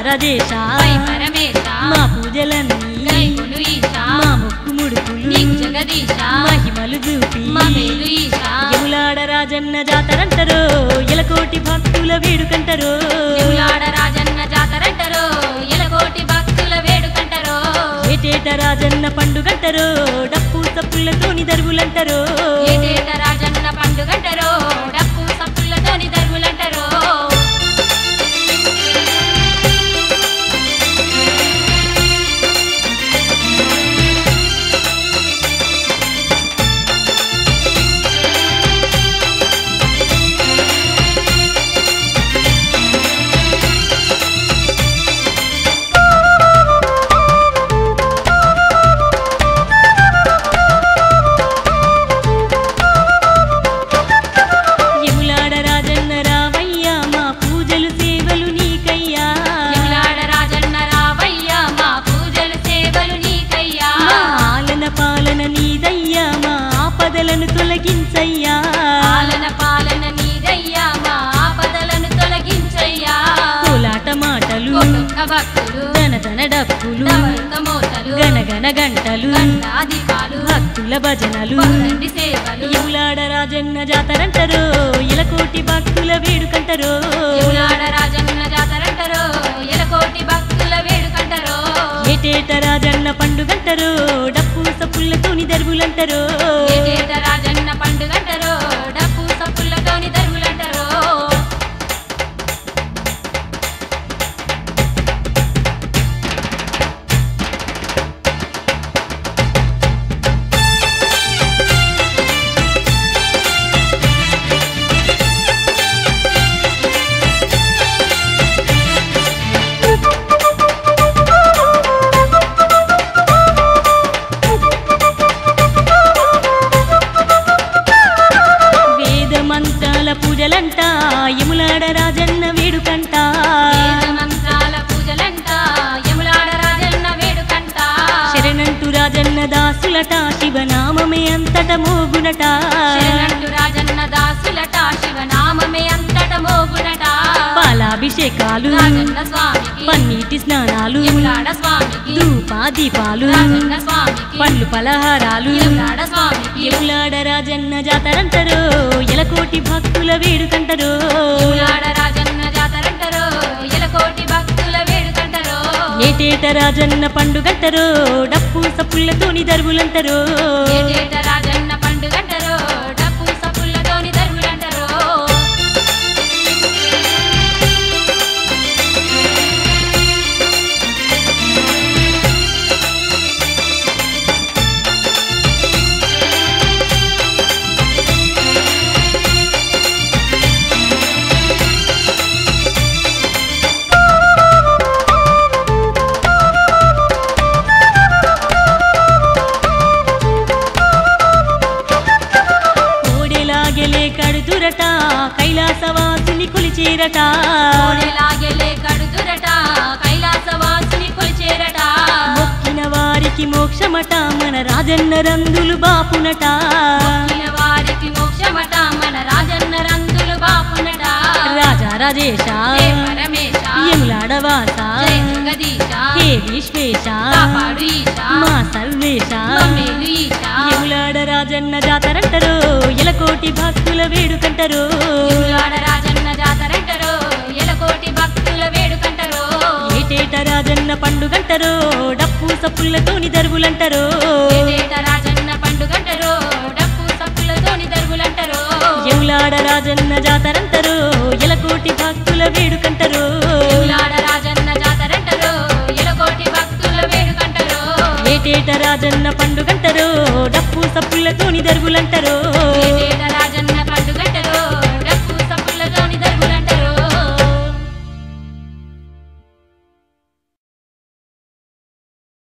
రాజేశ why పరమేశ మా పూజలన్నీ గైకొను ఈశా మా మొక్కు ముడుపులు నీకు జగదీశ మహిమలు చూపి మా మేలు ఈశా యములాడ రాజన్న జాతరంటరో ఎలకోటి భక్తుల వేడుకంటరో యములాడ రాజన్న జాతరంటరో ఎలకోటి భక్తుల వేడుకంటరో ఏటేట రాజన్న పండుగంటరో డప్పు సప్పులతోని దరువులంటరో ఏటేట రాజన్న పండుగంటరో డప్పు సప్పులతోని దరువులంటరో యములాడ రాజన్న రావయ్య మా పూజలు సేవలు నీకయ్యా యములాడ రాజన్న రావయ్య మా పూజలు సేవలు నీకయ్యా మా ఆలన పాలన నీదయ్యా మా ఆపదలను తొలగించయ్యా పాలన పాలన నీదయ్యా మా ఆపదలను తొలగించయ్యా కోలాట మాటలు కోటొక్క భక్తులు ధనధన డప్పులు నవరత మోతలు గనగన గంటలు గండాదిపాలు భక్తుల భజనలు పౌరండి సేవలు యములాడ రాజన్న జాతరంటరో ఇలకోటి భక్తుల వేడుకంటరో యములాడ రాజన్న జాతరంటరో ఎలకోటి భక్తుల వేడుకంటరో ఏటేట రాజన్న పండుగంటరో డప్పు సప్పులతోని దరువులంటరో ఏటేట రాజన్న పండుగంటరో డప్పు సప్పులతోని దరువులంటరో వేద మంత్రాల పూజలంట యములాడ రాజన్న వేడుకంట వేద మంత్రాల పూజలంట యములాడ రాజన్న వేడుకంట శరణంటు రాజన్న దాసులట శివనామమే అంతట మోగునట శరణంటు రాజన్న దాసులట శివనామమే అంతట మోగునట పాలాభిషేకాలు రాజన్న స్వామికి పన్నీటి స్నానాలు యములాడ స్వామికి ధూపా దీపాలు రాజన్న స్వామికి పండ్లు పలహారాలు యములాడ స్వామికి యములాడ రాజన్న జాతరంటరో ఎలకోటి భక్తుల వేడుకంటరో యములాడ రాజన్న జాతరంటరో ఎలకోటి భక్తుల వేడుకంటరో ఏటేట రాజన్న పండుగంటరో డప్పు సప్పులతోని దరువులంటరో ఏటేట రాజన్న పండుగంటరో డప్పు సప్పులతోని దరువులంటరో కోడెలాగెలే కడుతురట కైలాసవాసుని కొలిచేరట కోడెలాగెలే కడుదురట కైలాసవాసుని కొలిచేరట మొక్కిన వారికి మోక్షమట మన రాజన్న రందులు బాపునట మొక్కిన వారికి మోక్షమట మన రాజన్న రంగులు బాపునట రాజా రాజేశ జయ పరమేశ యములాడవాస జయ జగదీశ హే విశ్వేశ కాపాడు ఈశ మా సర్వేశ మమ్మేలు ఈశ యములాడ రాజన్న జాతరంటరో ఎలకోటి భక్తుల వేడుకంటరో యములాడ రాజన్న జాతరంటరో ఎలకోటి భక్తుల వేడుకంటరో ఏటేట రాజన్న పండుగంటరో డప్పు సప్పులతోని దరువులంటరో ఏటేట రాజన్న పండుగంటరో డప్పు సప్పులతోని దరువులంటరో యములాడ రాజన్న జాతరంటరో ఎలకోటి భక్తుల వేడుకంటరో యములాడ రాజన్న జాతరంటరో ఎలకోటి భక్తుల వేడుకంటరో ఏటేట రాజన్న పండుగంటరో డప్పు సప్పులతోని దరువులంటరో ఏటేట రాజన్న